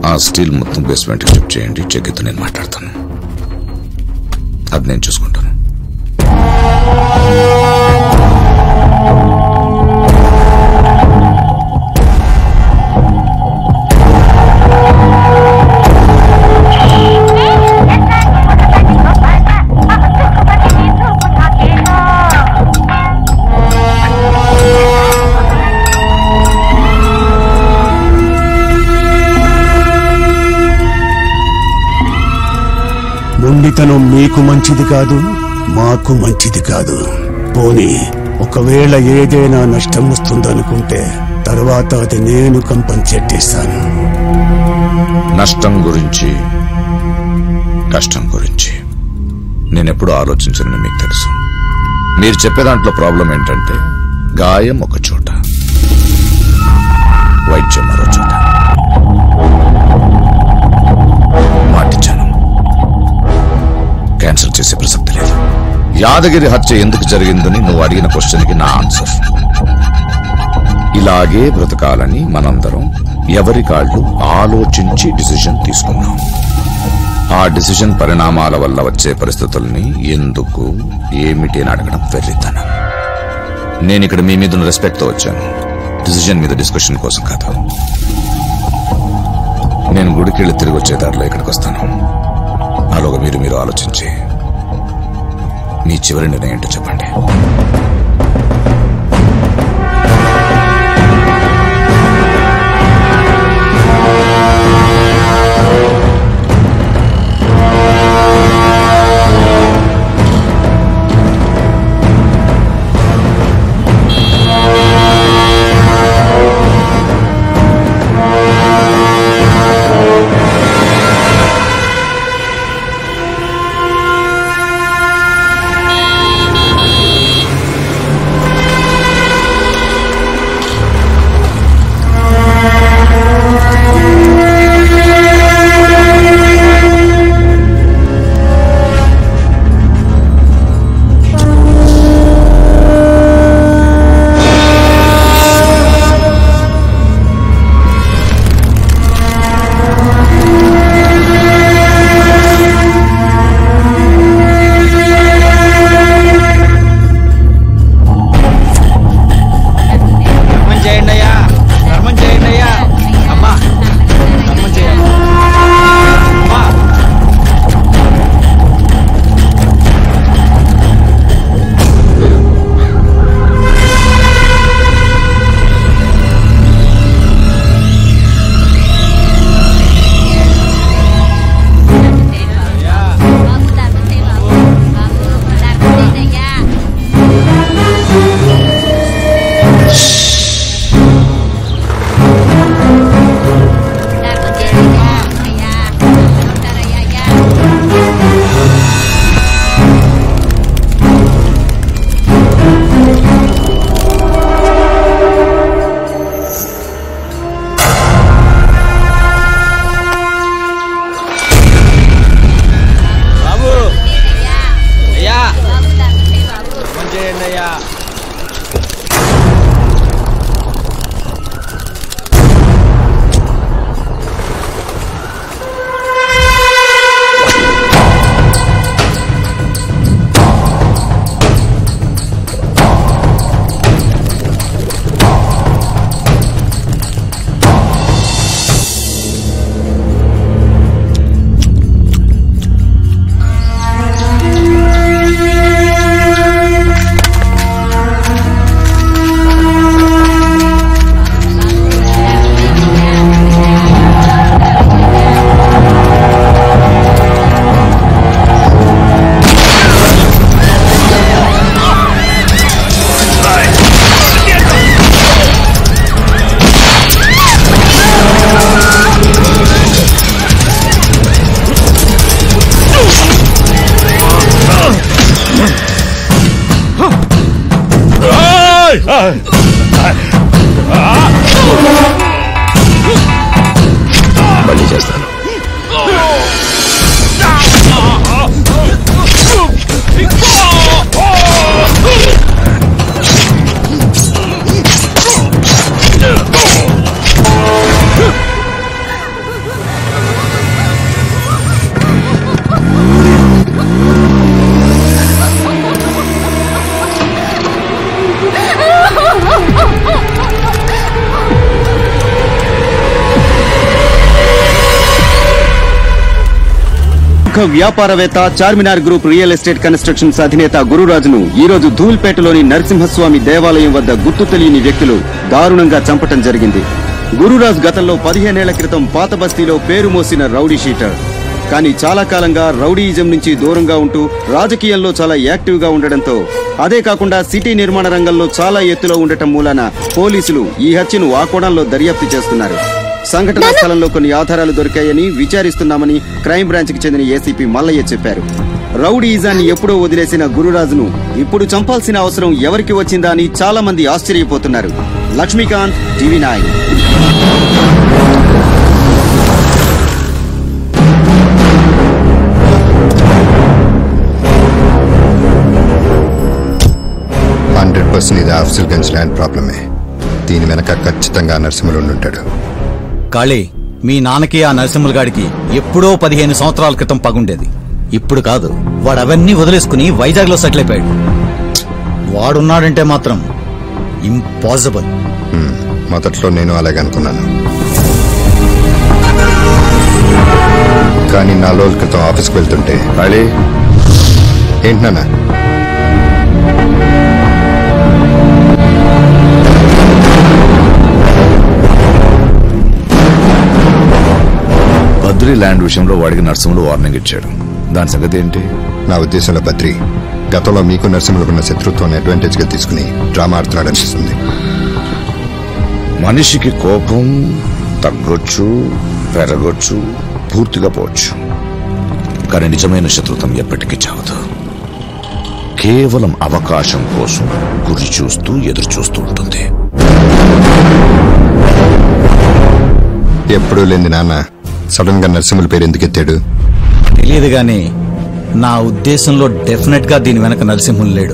ఆ స్టీల్ మొత్తం బేస్మెంట్కి షిఫ్ట్ చేయండి చెక్కితో నేను మాట్లాడతాను అది నేను చూసుకుంటాను మొండితనం మీకు మంచిది కాదు మాకు మంచిది కాదు పోనీ ఒకవేళ ఏదైనా నష్టం వస్తుందనుకుంటే తర్వాత అది నేను కంపన్సేట్ చేస్తాను నష్టం గురించి కష్టం గురించి నేనెప్పుడు ఆలోచించనని మీకు తెలుసు మీరు చెప్పే దాంట్లో ప్రాబ్లం ఏంటంటే గాయం ఒక చోట వైద్యం మరో చోట మాటిచ్చాను క్యాన్సిల్ చేసే ప్రసక్తి లేదు యాదగిరి హత్య ఎందుకు జరిగిందని నువ్వు అడిగిన క్వశ్చన్కి నా ఆన్సర్ ఇలాగే బ్రతకాలని మనందరం ఎవరి కాళ్ళు ఆలోచించి డిసిజన్ తీసుకున్నాం ఆ డిసిజన్ పరిణామాల వల్ల వచ్చే పరిస్థితుల్ని ఎందుకు ఏమిటి అని అడగడం వెర్రితనం నేను ఇక్కడ మీ మీద రెస్పెక్ట్తో వచ్చాను డిసిజన్ మీద డిస్కషన్ కోసం కాదు నేను గుడికి వెళ్ళి తిరిగి వచ్చే దారిలో ఇక్కడికి వస్తాను అలాగా మీరు మీరు ఆలోచించి మీ చివరి నిర్ణయం ఏంటో చెప్పండి ధర్మం చేయండి అయ్యా ధర్మం చేయండి అయ్యా అమ్మా ధర్మం చేయండి అమ్మా బాబు అయ్యా ధర్మం చేయండి అయ్యా మళ్ళీ చేస్తాను వ్యాపారవేత్త Charminar group real estate constructions అధినేత గురురాజును ఈ రోజు ధూల్పేటలోని నరసింహస్వామి దేవాలయం వద్ద గుర్తు తెలియని వ్యక్తులు దారుణంగా చంపటం జరిగింది గురురాజ్ గతంలో పదిహేనేళ్ల క్రితం పాత బస్తీలో పేరు మోసిన రౌడీ షీటర్ కానీ చాలా కాలంగా రౌడీయిజం నుంచి దూరంగా ఉంటూ రాజకీయాల్లో చాలా యాక్టివ్ గా ఉండడంతో అదే కాకుండా సిటీ నిర్మాణ రంగంలో చాలా ఎత్తులో ఉండటం మూలాన పోలీసులు ఈ హత్యను ఆ కోణంలో దర్యాప్తు చేస్తున్నారు సంఘటనా స్థలంలో కొన్ని ఆధారాలు దొరికాయని విచారిస్తున్నామని క్రైమ్ బ్రాంచ్ కి చెందిన ఏసీపీ మల్లయ్య చెప్పారు రౌడీయిజాన్ని ఎప్పుడో వదిలేసిన గురురాజును ఇప్పుడు చంపాల్సిన అవసరం ఎవరికి వచ్చిందా అని చాలా మంది ఆశ్చర్యపోతున్నారు Lakshmikant TV nine hundred percent ఇది ఆఫ్సల్ గంజ్ ల్యాండ్ ప్రాబ్లమే దీని వెనక ఖచ్చితంగా నరసింహులు ఉండుంటాడు కాళీ మీ నాన్నకి ఆ నరసింహుల గాడికి ఎప్పుడో పదిహేను సంవత్సరాల క్రితం పగుండేది ఇప్పుడు కాదు వాడు అవన్నీ వదిలేసుకుని వైజాగ్ లో సెటిల్ అయిపోయాడు వాడున్నాడంటే మాత్రం ఇంపాసిబుల్ హ్మ్, మొదట్లో నేను అలాగే అనుకున్నాను కానీ నాలుగు రోజుల క్రితం ఆఫీస్కి వెళ్తుంటే ఖాళీ ఏంటి నాన్న బద్రీ ల్యాండ్ విషయంలో వాడికి నరసింహుడు వార్నింగ్ ఇచ్చాడు దాని సంగతి ఏంటి నా ఉద్దేశంలో బద్రి గతంలో మీకు నరసింహులకున్న శత్రుత్వాన్ని అడ్వాంటేజ్ గా తీసుకుని డ్రామా ఆడుతున్నాడు అనిపిస్తుంది మనిషికి కోపం తగ్గొచ్చు పెరగొచ్చు పూర్తిగా పోవచ్చు కానీ నిజమైన శత్రుత్వం ఎప్పటికీ చావదు కేవలం అవకాశం కోసం గురి చూస్తూ ఎదురు చూస్తూ ఉంటుంది ఎప్పుడూ లేని నాన్న సడన్ గా నరసింహుల పేరు ఎందుకు ఎత్తాడు తెలియదు గాని నా ఉద్దేశంలో డెఫినెట్ గా దీని వెనక నరసింహులు లేడు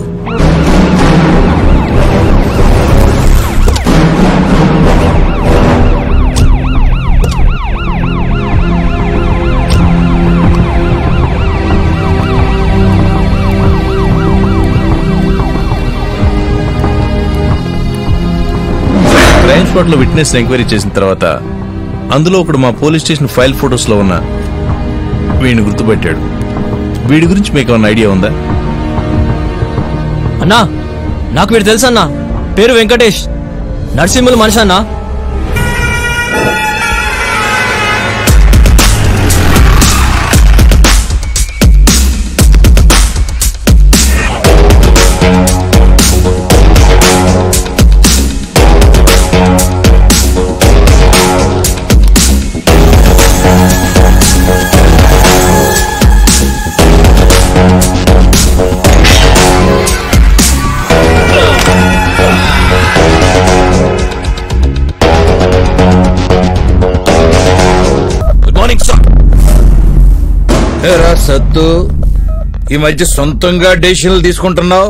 క్రైమ్ స్పాట్ లో విట్నెస్ ఎంక్వైరీ చేసిన తర్వాత అందులో ఒకడు మా పోలీస్ స్టేషన్ ఫైల్ ఫోటోస్ లో ఉన్న వీడిని గుర్తుపెట్టాడు వీడి గురించి మీకు ఏమైనా ఐడియా ఉందా అన్నా నాకు వీడు తెలుసు అన్నా పేరు వెంకటేష్ నరసింహులు మనిషి అన్నా గుడ్ మార్నింగ్ సార్ ఏరా సత్తు ఈ మధ్య సొంతంగా డెసిషన్లు తీసుకుంటున్నావు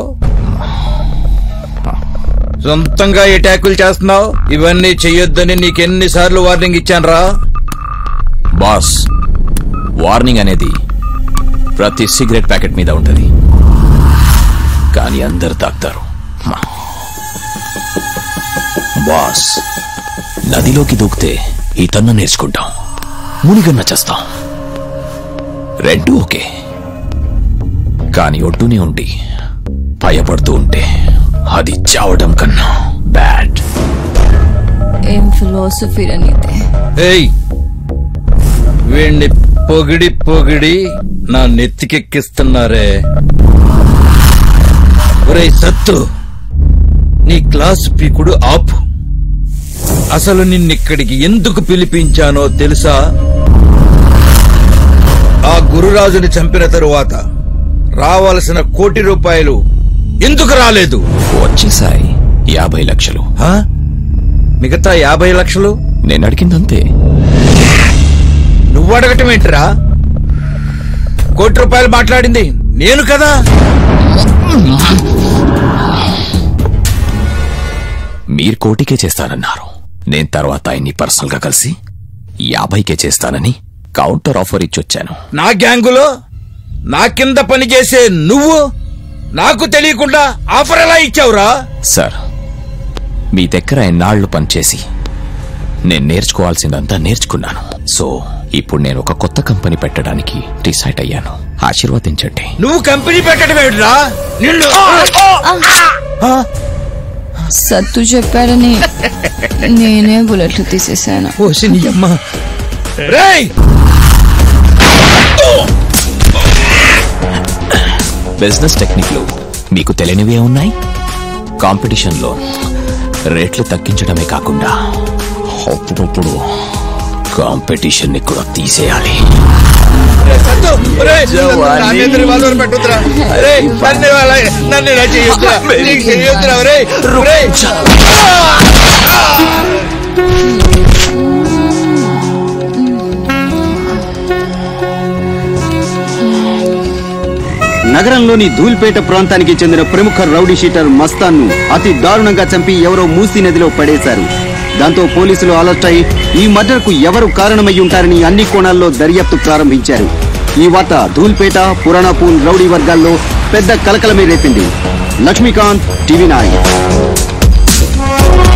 సొంతంగా అటాకులు చేస్తున్నావు ఇవన్నీ చెయ్యొద్దని నీకెన్నిసార్లు వార్నింగ్ ఇచ్చానురా బాస్ వార్నింగ్ అనేది ప్రతి సిగరెట్ ప్యాకెట్ మీద ఉంటది కానీ అందరు తాగుతారు మా. బాస్ నదిలోకి దూకితే ఈతన్న నేర్చుకుంటాం మునిగన్న చేస్తాం రెండు ఓకే కానీ ఒడ్డునే ఉండి భయపడుతూ ఉంటే అది చావడం కన్నా బ్యాడ్ ఏం ఫిలాసఫీ రనీతే ఏయ్ వీణ్ణి పొగిడి పొగిడి నా నెత్తికెక్కిస్తున్నారే ఒరేయ్ సత్తు నీ క్లాస్ పీకుడు ఆపు అసలు నిన్నిక్కడికి ఎందుకు పిలిపించానో తెలుసా ఆ గురురాజుని చంపిన తరువాత రావాల్సిన కోటి రూపాయలు ఎందుకు రాలేదు వచ్చేసాయి యాభై లక్షలు హా? మిగతా యాభై లక్షలు నేను అడిగిందంతే నువ్వు అడగటం ఏంటిరా కోటి రూపాయలు మాట్లాడింది నేను కదా మీరు కోటికే చేస్తానన్నారు నేను తర్వాత ఆయన్ని పర్సనల్ గా కలిసి యాభైకే చేస్తానని కౌంటర్ ఆఫర్ ఇచ్చొచ్చాను నా గ్యాంగులో నా కింద పనిచేసే నువ్వు నాకు తెలియకుండా ఆఫర్ ఎలా ఇచ్చావురా సార్ మీ దగ్గర ఎన్నాళ్లు పనిచేసి నేను నేర్చుకోవాల్సిందంతా నేర్చుకున్నాను సో ఇప్పుడు నేను ఒక కొత్త కంపెనీ పెట్టడానికి డిసైడ్ అయ్యాను ఆశీర్వదించండి నువ్వు కంపెనీ పెట్టడం ఏమిట్రా నిన్ను సత్తు చెప్పాడని నేనే బుల్లెట్లు తీసేశాను ఓసి నీ అమ్మ రేయ్ బిజినెస్ టెక్నిక్లు మీకు తెలియనివే ఉన్నాయి కాంపిటీషన్లో రేట్లు తగ్గించడమే కాకుండా అప్పుడప్పుడు కాంపిటీషన్ ని కూడా తీసేయాలి సత్తు, రేయ్, నా మీద రివాల్వర్ పెట్టుద్రా రేయ్, నన్ను అలా- నన్ను ఇలా చేయొద్దురా నీకు చేయొద్దురా రేయ్ రేయ్ నగరంలోని ధూల్పేట ప్రాంతానికి చెందిన ప్రముఖ రౌడీ షీటర్ మస్తాన్ ను అతి దారుణంగా చంపి ఎవరో మూసీ నదిలో పడేశారు దాంతో పోలీసులు అలర్ట్ అయి ఈ మర్డర్ కు ఎవరు కారణమై ఉంటారని అన్ని కోణాల్లో దర్యాప్తు ప్రారంభించారు ఈ వార్త ధూల్పేట పురాణపూల్ రౌడీ వర్గాల్లో పెద్ద కలకలమే రేపింది లక్ష్మీకాంత్ టీవీ నైన్